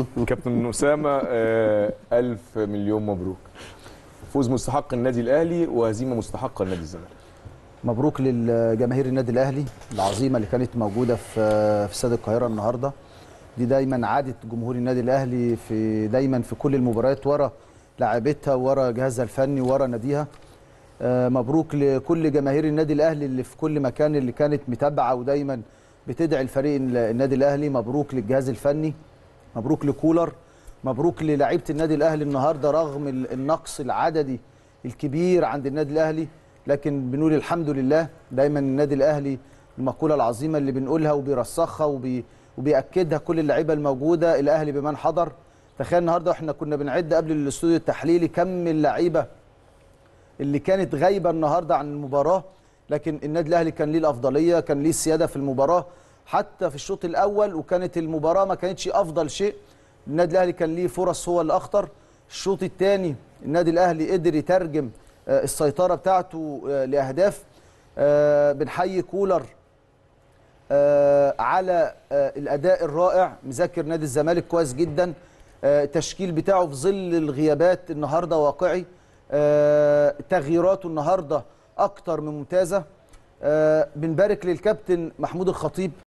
كابتن اسامه آه، الف مليون مبروك فوز مستحق النادي الاهلي وهزيمه مستحقه لنادي الزمالك مبروك للجماهير النادي الاهلي العظيمه اللي كانت موجوده في في استاد القاهره النهارده دي دايما عاده جمهور النادي الاهلي في دايما في كل المباريات ورا لاعبتها ورا جهازها الفني ورا ناديها آه، مبروك لكل جماهير النادي الاهلي اللي في كل مكان اللي كانت متابعه ودايما بتدعي الفريق النادي الاهلي مبروك للجهاز الفني مبروك لكولر مبروك للاعيبه النادي الاهلي النهارده رغم ال- النقص العددي الكبير عند النادي الاهلي لكن بنقول الحمد لله دايما النادي الاهلي المقوله العظيمه اللي بنقولها وبيرسخها وبي وبياكدها كل اللعيبه الموجوده الاهلي بمن حضر تخيل النهارده احنا كنا بنعد قبل الاستوديو التحليلي كم اللعيبه اللي كانت غايبه النهارده عن المباراه لكن النادي الاهلي كان ليه الافضليه كان ليه السياده في المباراه حتى في الشوط الاول وكانت المباراه ما كانتش افضل شيء النادي الاهلي كان ليه فرص هو اللي اخطر الشوط الثاني النادي الاهلي قدر يترجم آه، السيطره بتاعته آه، لاهداف آه، بنحيي كولر آه، على آه، الاداء الرائع مذاكر نادي الزمالك كويس جدا آه، التشكيل بتاعه في ظل الغيابات النهارده واقعي آه، تغييراته النهارده اكتر من ممتازه آه، بنبارك للكابتن محمود الخطيب